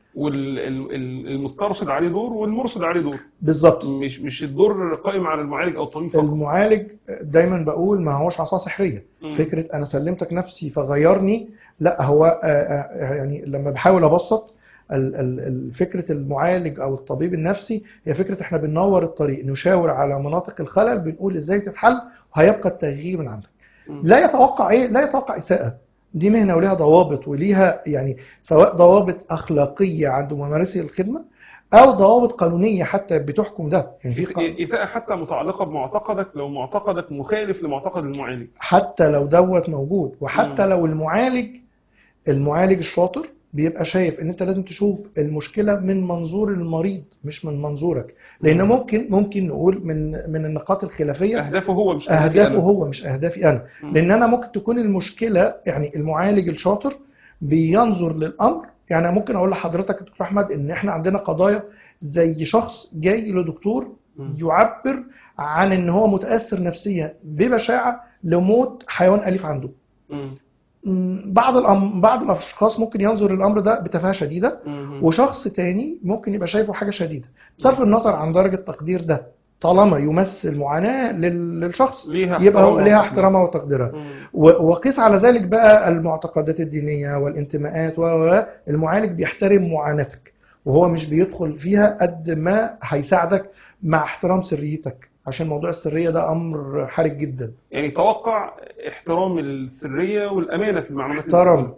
والمسترشد عليه دور والمرشد عليه دور بالظبط مش مش الدور قائم على المعالج أو الطبيب فقط المعالج دايما بقول ما هوش عصا سحريه مم. فكره انا سلمتك نفسي فغيرني لا هو آه، آه، يعني لما بحاول ابسط ال- ال- ال- فكره المعالج او الطبيب النفسي هي فكره احنا بننور الطريق نشاور على مناطق الخلل بنقول ازاي تتحل وهيبقى التغيير من عندك مم. لا يتوقع ايه لا يتوقع اساءه دي مهنه وليها ضوابط وليها يعني سواء ضوابط اخلاقيه عند ممارسي الخدمه او ضوابط قانونيه حتى بتحكم ده يعني في قانون إساءة حتى متعلقة بمعتقدك لو معتقدك مخالف لمعتقد المعالج حتى لو دوت موجود وحتى مم. لو المعالج المعالج الشاطر بيبقى شايف ان انت لازم تشوف المشكله من منظور المريض مش من منظورك لان مم. ممكن ممكن نقول من من النقاط الخلافيه أهدافه هو مش أهدافي اهدافه أنا. هو مش اهدافي انا مم. لان انا ممكن تكون المشكله يعني المعالج الشاطر بينظر للامر يعني ممكن اقول لحضرتك يا دكتور احمد ان احنا عندنا قضايا زي شخص جاي لدكتور مم. يعبر عن ان هو متاثر نفسيا ببشاعه لموت حيوان اليف عنده مم. مم، بعض الأم... بعض الاشخاص ممكن ينظر للامر ده بتفاهه شديده مم. وشخص تاني ممكن يبقى شايفه حاجه شديده بصرف النظر عن درجه التقدير ده طالما يمثل معاناه لل... للشخص ليها يبقى هو احترامها ليها وتقديرها. احترامها وتقديرها مم. و- وقيس على ذلك بقى المعتقدات الدينيه والانتماءات و و- المعالج بيحترم معاناتك وهو مش بيدخل فيها قد ما هيساعدك مع احترام سريتك عشان موضوع السريه ده امر حرج جدا يعني توقع احترام السرية والأمانة في المعلومات احترم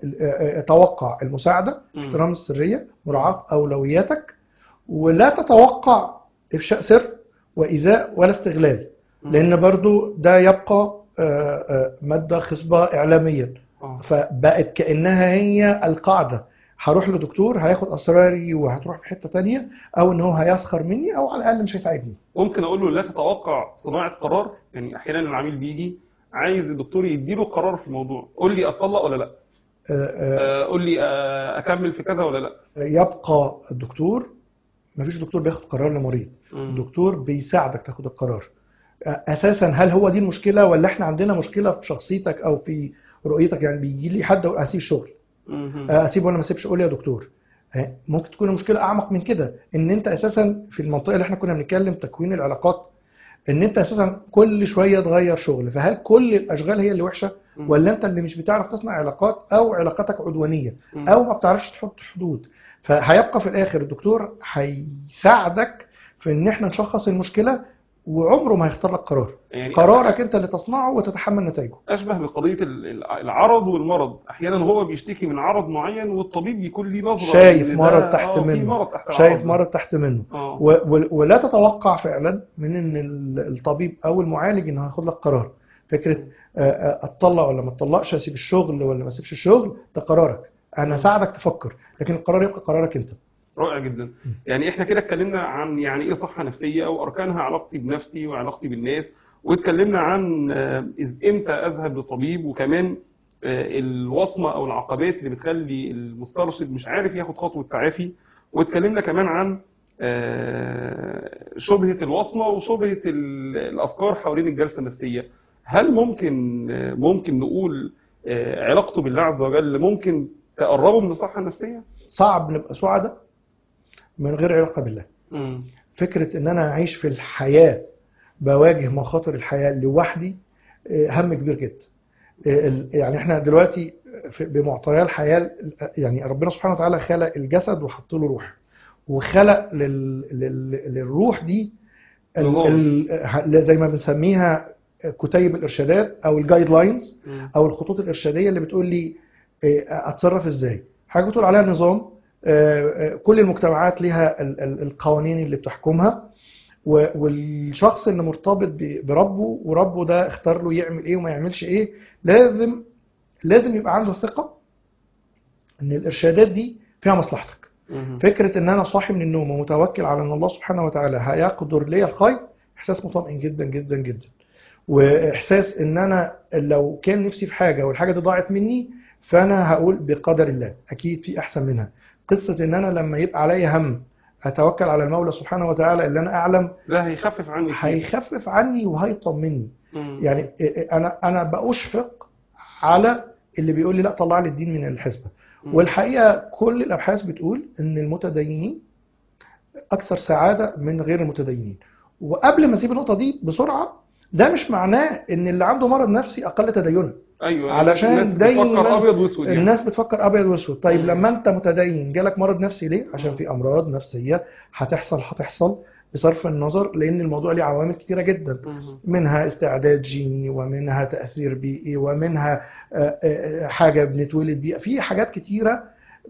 توقع المساعده مم. احترام السريه مراعاه اولوياتك ولا تتوقع افشاء سر وايذاء ولا استغلال مم. لان برضو ده يبقى آه، آه، ماده خصبه اعلاميا آه. فبقت كانها هي القاعده هروح لدكتور هياخد اسراري وهتروح في حته تانية او ان هو هيسخر مني او على الاقل مش هيساعدني ممكن أقول له لا تتوقع صناعة قرار يعني أحيانا العميل بيجي عايز الدكتور يديله قرار في الموضوع قول لي أطلق ولا لا آه، آه، آه، قول لي آه، أكمل في كذا ولا لا يبقى الدكتور مفيش دكتور بياخد قرار لمريض مم. الدكتور بيساعدك تاخد القرار اساسا هل هو دي المشكله ولا احنا عندنا مشكله في شخصيتك او في رؤيتك يعني بيجي لي حد يقول اسيب شغل مم. اسيب ولا ما اسيبش قول لي يا دكتور آه، ممكن تكون المشكله اعمق من كده ان انت اساسا في المنطقه اللي احنا كنا بنتكلم تكوين العلاقات ان انت اساسا كل شويه تغير شغل فهل كل الاشغال هي اللي وحشه مم. ولا انت اللي مش بتعرف تصنع علاقات او علاقاتك عدوانيه مم. او ما بتعرفش تحط حدود فهيبقى في الاخر الدكتور هيساعدك في ان احنا نشخص المشكله وعمره ما هيختار لك قرار يعني قرارك انت اللي تصنعه وتتحمل نتائجه أشبه بقضية ال- ال- العرض والمرض أحيانا هو بيشتكي من عرض معين والطبيب بيكون ليه نظرة شايف إن ده- مرض تحت آه، في منه. مرض تحت شايف العرض ده. مرض تحت منه آه. و- و- ولا تتوقع فعلا من ان ال- الطبيب او المعالج انه هياخد لك قرار فكره آه، آه، اتطلق ولا ما اتطلقش اسيب الشغل ولا ما اسيبش الشغل ده قرارك انا مم. اساعدك تفكر لكن القرار يبقى قرارك انت رائع جدا يعني احنا كده اتكلمنا عن يعني ايه صحة نفسية واركانها علاقتي بنفسي وعلاقتي بالناس واتكلمنا عن آه، إز- امتى اذهب لطبيب وكمان آه، الوصمة او العقبات اللي بتخلي المسترشد مش عارف ياخد خطوة تعافي واتكلمنا كمان عن آه، شبهة الوصمة وشبهة ال- الافكار حوالين الجلسة النفسية هل ممكن آه، ممكن نقول آه، علاقته بالله عز وجل ممكن تقربه من الصحة النفسية؟ صعب نبقى سعداء من غير علاقة بالله مم. فكرة ان انا اعيش في الحياة بواجه مخاطر الحياة لوحدي آه، هم كبير جدا آه، ال- يعني احنا دلوقتي في- بمعطيات الحياة يعني ربنا سبحانه وتعالى خلق الجسد وحط له روح وخلق لل... لل... للروح دي ال... نظام. ال... زي ما بنسميها كتيب الارشادات او الجايد لاينز مم. او الخطوط الارشاديه اللي بتقول لي آه، اتصرف ازاي حاجه بتقول عليها نظام آه، آه، كل المجتمعات ليها ال- ال- القوانين اللي بتحكمها و- والشخص اللي مرتبط ب- بربه وربه ده اختار له يعمل ايه وما يعملش ايه لازم لازم يبقى عنده ثقه ان الارشادات دي فيها مصلحتك مم. فكره ان انا صاحي من النوم ومتوكل على ان الله سبحانه وتعالى هيقدر لي الخير احساس مطمئن جدا جدا جدا واحساس ان انا لو كان نفسي في حاجه والحاجه دي ضاعت مني فانا هقول بقدر الله اكيد في احسن منها قصه ان انا لما يبقى عليا هم اتوكل على المولى سبحانه وتعالى اللي انا اعلم ده هيخفف عني كتير. هيخفف عني وهيطمني مم. يعني انا انا بأشفق على اللي بيقول لي لا طلع لي الدين من الحسبه مم. والحقيقه كل الابحاث بتقول ان المتدينين اكثر سعاده من غير المتدينين وقبل ما اسيب النقطه دي بسرعه ده مش معناه ان اللي عنده مرض نفسي اقل تدينا ايوه علشان الناس دايماً بتفكر ابيض واسود يعني. الناس بتفكر ابيض واسود طيب مم. لما انت متدين جالك مرض نفسي ليه عشان مم. في امراض نفسيه هتحصل هتحصل بصرف النظر لان الموضوع ليه عوامل كتيره جدا مم. منها استعداد جيني ومنها تأثير بيئي ومنها آه، آه، حاجة بنتولد بيها في حاجات كتيرة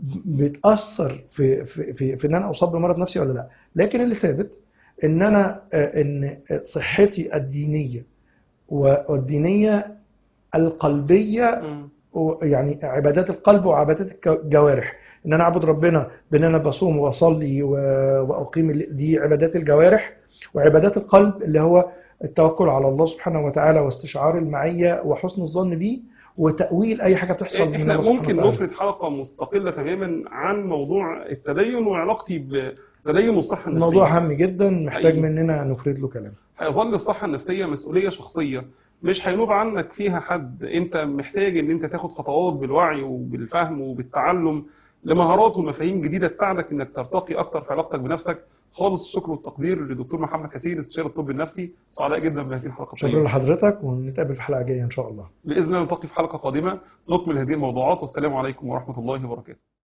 بتأثر في في في, في ان انا اصاب بمرض نفسي ولا لا لكن اللي ثابت ان انا آه، ان صحتي الدينية والدينية القلبية مم. يعني عبادات القلب وعبادات الجوارح ان انا اعبد ربنا بان انا بصوم واصلي و- واقيم ال- دي عبادات الجوارح وعبادات القلب اللي هو التوكل على الله سبحانه وتعالى واستشعار المعيه وحسن الظن به وتاويل اي حاجه بتحصل من احنا الله سبحانه ممكن وتعالى. نفرد حلقه مستقله تماما عن موضوع التدين وعلاقتي بالتدين والصحه النفسيه الموضوع هام جدا محتاج حقيقي. مننا نفرد له كلام هيظل الصحة النفسية مسؤولية شخصية مش هينوب عنك فيها حد انت محتاج ان انت تاخد خطوات بالوعي وبالفهم وبالتعلم لمهارات ومفاهيم جديدة تساعدك انك ترتقي اكتر في علاقتك بنفسك خالص الشكر والتقدير لدكتور محمد كثير استشاري الطب النفسي سعداء جدا بهذه الحلقة شكرا الطيبة لحضرتك ونتقابل في حلقه جايه ان شاء الله بإذن الله نلتقي في حلقة قادمة نكمل هذه الموضوعات والسلام عليكم ورحمة الله وبركاته